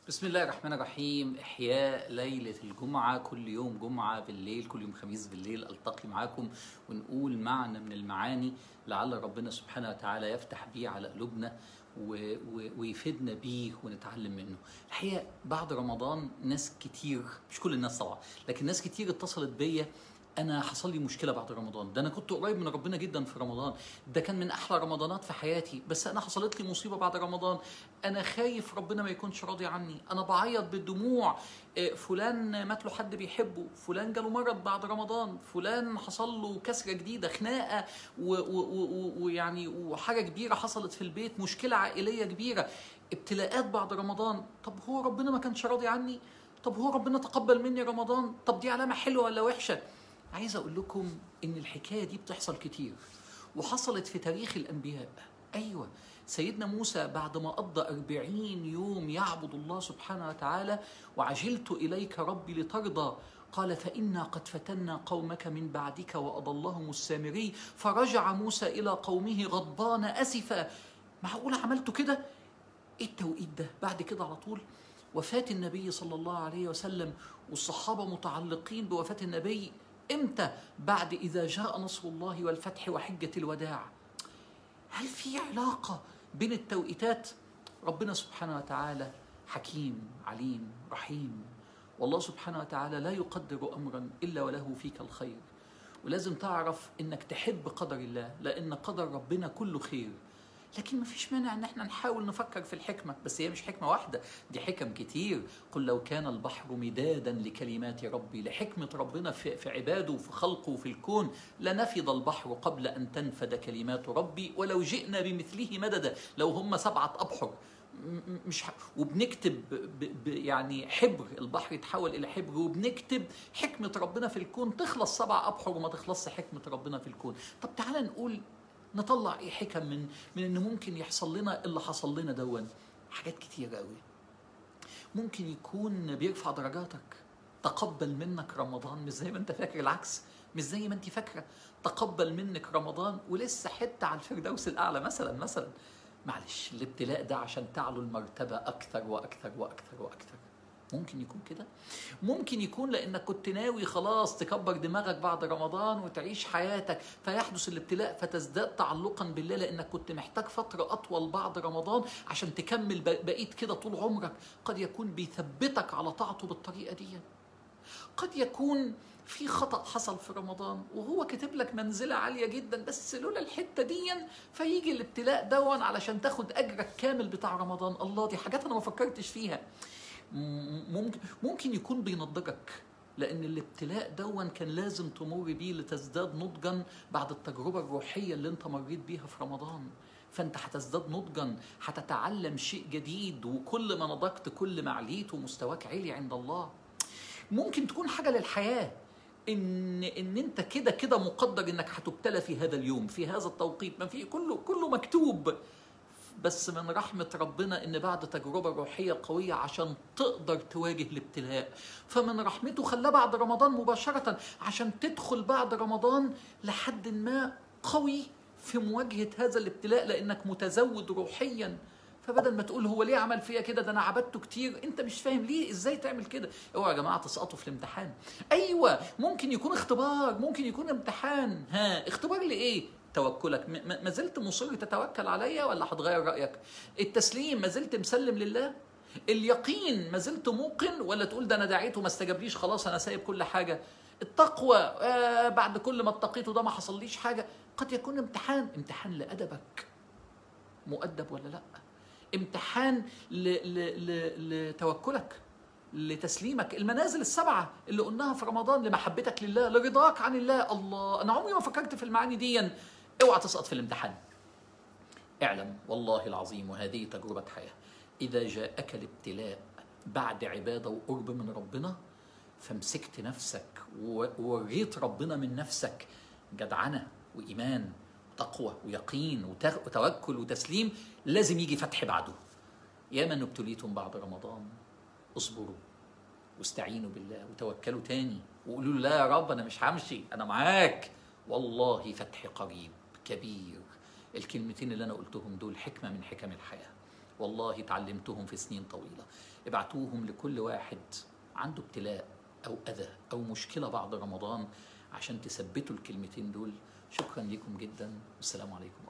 بسم الله الرحمن الرحيم إحياء ليلة الجمعة كل يوم جمعة بالليل كل يوم خميس بالليل ألتقي معاكم ونقول معنى من المعاني لعل ربنا سبحانه وتعالى يفتح بيه على قلوبنا و- و- ويفيدنا بيه ونتعلم منه الحقيقة بعد رمضان ناس كتير مش كل الناس طبعا لكن ناس كتير اتصلت بيا انا حصل لي مشكله بعد رمضان ده انا كنت قريب من ربنا جدا في رمضان ده كان من احلى رمضانات في حياتي بس انا حصلت لي مصيبه بعد رمضان انا خايف ربنا ما يكونش راضي عني انا بعيط بالدموع إيه، فلان مات له حد بيحبه فلان جاله مرض بعد رمضان فلان حصل له كسره جديده خناقه و- و- و- ويعني وحاجه كبيره حصلت في البيت مشكله عائليه كبيره ابتلاءات بعد رمضان طب هو ربنا ما كانش راضي عني طب هو ربنا تقبل مني رمضان طب دي علامه حلوه ولا وحشه عايز اقول لكم ان الحكايه دي بتحصل كتير وحصلت في تاريخ الانبياء ايوه سيدنا موسى بعد ما قضى أربعين يوم يعبد الله سبحانه وتعالى وعجلت إليك ربي لترضى قال فإنا قد فتنا قومك من بعدك وأضلهم السامري فرجع موسى إلى قومه غضبان أسفا معقول عملته كده ايه التوقيت ده بعد كده على طول وفاة النبي صلى الله عليه وسلم والصحابة متعلقين بوفاة النبي امتى بعد إذا جاء نصر الله والفتح وحجة الوداع هل في علاقة بين التوقيتات ربنا سبحانه وتعالى حكيم عليم رحيم والله سبحانه وتعالى لا يقدر أمرا إلا وله فيك الخير ولازم تعرف انك تحب قدر الله لان قدر ربنا كله خير لكن ما فيش مانع ان احنا نحاول نفكر في الحكمه بس هي مش حكمه واحده دي حكم كتير قل لو كان البحر مدادا لكلمات ربي لحكمه ربنا في, في عباده وفي خلقه وفي الكون لنفض البحر قبل ان تنفد كلمات ربي ولو جئنا بمثله مددا لو هم سبعه ابحر م- م- مش ح... وبنكتب ب... ب... يعني حبر البحر يتحول الى حبر وبنكتب حكمه ربنا في الكون تخلص سبع ابحر وما تخلصش حكمه ربنا في الكون طب تعالى نقول نطلع ايه حكم من من ان ممكن يحصل لنا اللي حصل لنا دون حاجات كتير قوي ممكن يكون بيرفع درجاتك تقبل منك رمضان مش زي ما انت فاكر العكس مش زي ما انت فاكره تقبل منك رمضان ولسه حته على الفردوس الاعلى مثلا مثلا معلش الابتلاء ده عشان تعلو المرتبه اكثر واكثر واكثر واكثر ممكن يكون كده ممكن يكون لانك كنت ناوي خلاص تكبر دماغك بعد رمضان وتعيش حياتك فيحدث الابتلاء فتزداد تعلقا بالله لانك كنت محتاج فتره اطول بعد رمضان عشان تكمل ب- بقيت كده طول عمرك قد يكون بيثبتك على طاعته بالطريقه دي قد يكون في خطأ حصل في رمضان وهو كاتب لك منزلة عالية جدا بس لولا الحتة دي فيجي الابتلاء دون علشان تاخد أجرك كامل بتاع رمضان الله دي حاجات أنا ما فكرتش فيها م- ممكن ممكن يكون بينضجك لأن الابتلاء دون كان لازم تمر بيه لتزداد نضجا بعد التجربة الروحية اللي أنت مريت بيها في رمضان فأنت هتزداد نضجا هتتعلم شيء جديد وكل ما نضجت كل ما عليت ومستواك عالي عند الله ممكن تكون حاجه للحياه ان ان انت كده كده مقدر انك هتبتلى في هذا اليوم في هذا التوقيت ما في كله كله مكتوب بس من رحمة ربنا إن بعد تجربة روحية قوية عشان تقدر تواجه الابتلاء فمن رحمته خلاه بعد رمضان مباشرة عشان تدخل بعد رمضان لحد ما قوي في مواجهة هذا الابتلاء لأنك متزود روحيا فبدل ما تقول هو ليه عمل فيا كده ده انا عبدته كتير انت مش فاهم ليه ازاي تعمل كده اوعى يا جماعه تسقطوا في الامتحان ايوه ممكن يكون اختبار ممكن يكون امتحان ها اختبار لايه توكلك م- م- ما زلت مصر تتوكل عليا ولا هتغير رايك التسليم ما زلت مسلم لله اليقين ما زلت موقن ولا تقول ده انا دعيت وما استجابليش خلاص انا سايب كل حاجه التقوى آه بعد كل ما اتقيته ده ما حصليش حاجه قد يكون امتحان امتحان لادبك مؤدب ولا لا امتحان ل... ل... ل... لتوكلك لتسليمك المنازل السبعة اللي قلناها في رمضان لمحبتك لله لرضاك عن الله الله أنا عمري ما فكرت في المعاني دي اوعى تسقط في الامتحان اعلم والله العظيم وهذه تجربة حياة إذا جاءك الابتلاء بعد عبادة وقرب من ربنا فمسكت نفسك و- ووريت ربنا من نفسك جدعنة وإيمان وتقوى ويقين وت- وتوكل وتسليم لازم يجي فتح بعده يا من ابتليتم بعد رمضان اصبروا واستعينوا بالله وتوكلوا تاني وقولوا له لا يا رب انا مش همشي انا معاك والله فتح قريب كبير الكلمتين اللي انا قلتهم دول حكمه من حكم الحياه والله اتعلمتهم في سنين طويلة ابعتوهم لكل واحد عنده ابتلاء أو أذى أو مشكلة بعد رمضان عشان تثبتوا الكلمتين دول شكرا لكم جدا والسلام عليكم